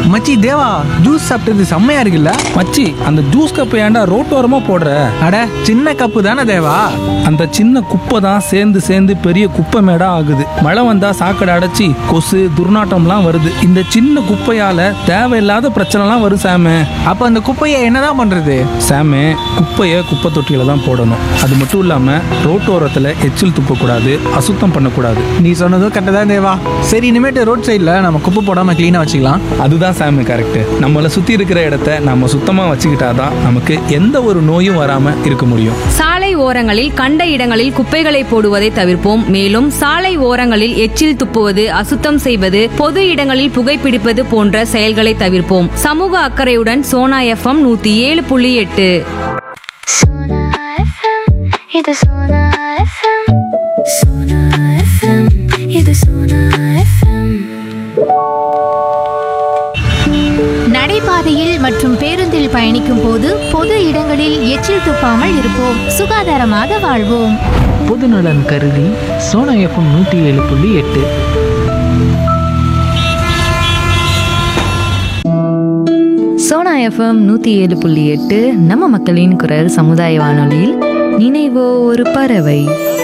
மச்சி தேவா ஜூஸ் சாப்பிட்டது செம்மையா இருக்குல்ல மச்சி அந்த ஜூஸ் கப்பை ஏன்டா ரோட்டோரமா போடுற அட சின்ன கப்பு தானே தேவா அந்த சின்ன குப்பை தான் சேர்ந்து சேர்ந்து பெரிய குப்பை மேடா ஆகுது மழை வந்தா சாக்கடை அடைச்சி கொசு துர்நாற்றம்லாம் வருது இந்த சின்ன குப்பையால தேவையில்லாத பிரச்சனைலாம் வரும் சாமு அப்ப அந்த குப்பையை என்னதான் பண்றது சாமு குப்பையை குப்பை தொட்டியில தான் போடணும் அது மட்டும் இல்லாம ரோட்டோரத்துல எச்சில் துப்பக்கூடாது அசுத்தம் பண்ணக்கூடாது நீ சொன்னதும் கரெக்டாக தான் தேவா சரி இனிமேட்டு ரோட் சைடில் நம்ம குப்பை போடாம க்ளீனாக வச்சுக்கலாம் அதுதான் சாமி கரெக்ட் நம்மளை சுத்தி இருக்கிற இடத்த நம்ம சுத்தமா வச்சுக்கிட்டாதான் நமக்கு எந்த ஒரு நோயும் வராம இருக்க முடியும் சாலை ஓரங்களில் கண்ட இடங்களில் குப்பைகளை போடுவதை தவிர்ப்போம் மேலும் சாலை ஓரங்களில் எச்சில் துப்புவது அசுத்தம் செய்வது பொது இடங்களில் புகைப்பிடிப்பது போன்ற செயல்களை தவிர்ப்போம் சமூக அக்கறையுடன் சோனா எஃப்எம் நூத்தி ஏழு புள்ளி எட்டு Sona FM, இது Sona FM. Sona FM, இது Sona FM. நடைபாதையில் மற்றும் பேருந்தில் பயணிக்கும் போது பொது இடங்களில் எச்சில் துப்பாமல் இருப்போம் சுகாதாரமாக வாழ்வோம் பொதுநலன் கருதி சோனா எஃப்எம் நூற்றி ஏழு புள்ளி எட்டு சோனா எஃப்எம் நூத்தி ஏழு புள்ளி எட்டு நம்ம மக்களின் குரல் சமுதாய வானொலியில் நினைவோ ஒரு பறவை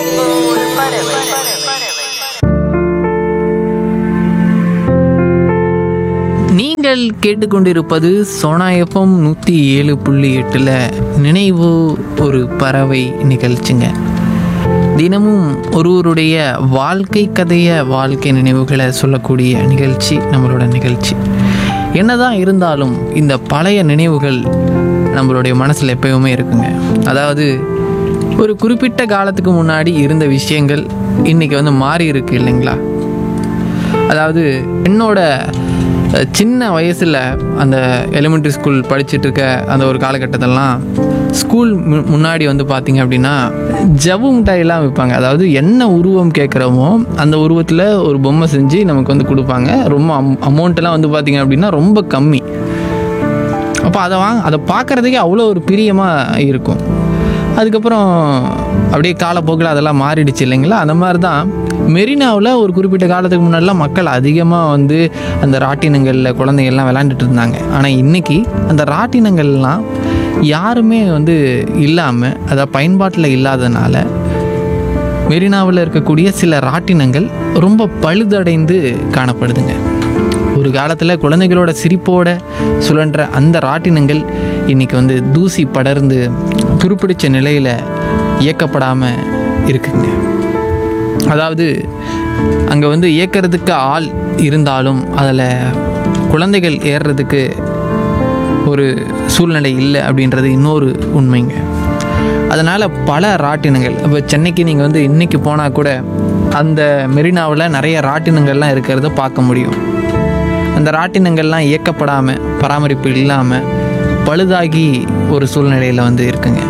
நீங்கள் கேட்டுக்கொண்டிருப்பது சோனா எஃப்எம் நூற்றி ஏழு புள்ளி எட்டில் நினைவு ஒரு பறவை நிகழ்ச்சிங்க தினமும் ஒருவருடைய வாழ்க்கை கதையை வாழ்க்கை நினைவுகளை சொல்லக்கூடிய நிகழ்ச்சி நம்மளோட நிகழ்ச்சி என்னதான் இருந்தாலும் இந்த பழைய நினைவுகள் நம்மளுடைய மனசில் எப்பயுமே இருக்குங்க அதாவது ஒரு குறிப்பிட்ட காலத்துக்கு முன்னாடி இருந்த விஷயங்கள் இன்றைக்கி வந்து மாறி இருக்கு இல்லைங்களா அதாவது என்னோட அஹ், சின்ன வயசில் அந்த எலிமெண்ட்ரி ஸ்கூல் படிச்சுட்டு இருக்க அந்த ஒரு காலகட்டத்திலலாம் ஸ்கூல் மு- முன்னாடி வந்து பார்த்தீங்க அப்படின்னா ஜவ்வு மிட்டாயெல்லாம் விற்பாங்க அதாவது என்ன உருவம் கேட்குறோமோ அந்த உருவத்தில் ஒரு பொம்மை செஞ்சு நமக்கு வந்து கொடுப்பாங்க ரொம்ப அம் அமௌண்ட்டெல்லாம் வந்து பார்த்தீங்க அப்படின்னா ரொம்ப கம்மி அப்போ அதை வாங்க அதை பார்க்குறதுக்கே அவ்வளோ ஒரு பிரியமாக இருக்கும் அதுக்கப்புறம் அப்படியே காலப்போக்கில் அதெல்லாம் மாறிடுச்சு இல்லைங்களா அந்த மாதிரி தான் மெரினாவில் ஒரு குறிப்பிட்ட காலத்துக்கு முன்னாடிலாம் மக்கள் அதிகமாக வந்து அந்த ராட்டினங்களில் குழந்தைகள்லாம் விளையாண்டுட்டு இருந்தாங்க ஆனால் இன்றைக்கி அந்த ராட்டினங்கள்லாம் யாருமே வந்து இல்லாமல் அதாவது பயன்பாட்டில் இல்லாதனால மெரினாவில் இருக்கக்கூடிய சில ராட்டினங்கள் ரொம்ப பழுதடைந்து காணப்படுதுங்க ஒரு காலத்தில் குழந்தைகளோட சிரிப்போட சுழன்ற அந்த ராட்டினங்கள் இன்னைக்கு வந்து தூசி படர்ந்து துருப்பிடிச்ச நிலையில் இயக்கப்படாமல் இருக்குங்க அதாவது அங்கே வந்து இயக்கிறதுக்கு ஆள் இருந்தாலும் அதில் குழந்தைகள் ஏறுறதுக்கு ஒரு சூழ்நிலை இல்லை அப்படின்றது இன்னொரு உண்மைங்க அதனால் பல ராட்டினங்கள் இப்போ சென்னைக்கு நீங்கள் வந்து இன்றைக்கி போனால் கூட அந்த மெரினாவில் நிறைய ராட்டினங்கள்லாம் இருக்கிறத பார்க்க முடியும் அந்த ராட்டினங்கள்லாம் இயக்கப்படாமல் பராமரிப்பு இல்லாமல் பழுதாகி ஒரு சூழ்நிலையில் வந்து இருக்குங்க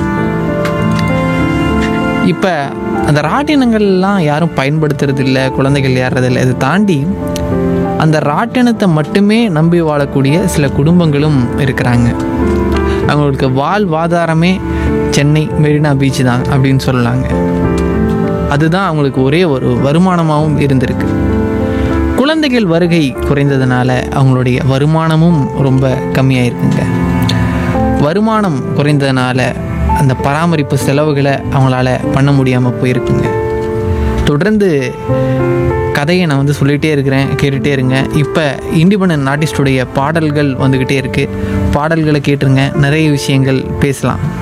இப்போ அந்த ராட்டினங்கள்லாம் யாரும் பயன்படுத்துறது இல்லை குழந்தைகள் ஏறுறதில்லை இதை தாண்டி அந்த ராட்டினத்தை மட்டுமே நம்பி வாழக்கூடிய சில குடும்பங்களும் இருக்கிறாங்க அவங்களுக்கு வாழ்வாதாரமே சென்னை மெரினா பீச் தான் அப்படின்னு சொல்லலாங்க அதுதான் அவங்களுக்கு ஒரே ஒரு வருமானமாகவும் இருந்திருக்கு குழந்தைகள் வருகை குறைந்ததுனால அவங்களுடைய வருமானமும் ரொம்ப கம்மியாக இருக்குங்க வருமானம் குறைந்ததுனால அந்த பராமரிப்பு செலவுகளை அவங்களால பண்ண முடியாமல் போயிருக்குங்க தொடர்ந்து கதையை நான் வந்து சொல்லிகிட்டே இருக்கிறேன் கேட்டுகிட்டே இருங்க இப்போ இண்டிபெண்ட் ஆர்டிஸ்டுடைய பாடல்கள் வந்துக்கிட்டே இருக்குது பாடல்களை கேட்டுருங்க நிறைய விஷயங்கள் பேசலாம்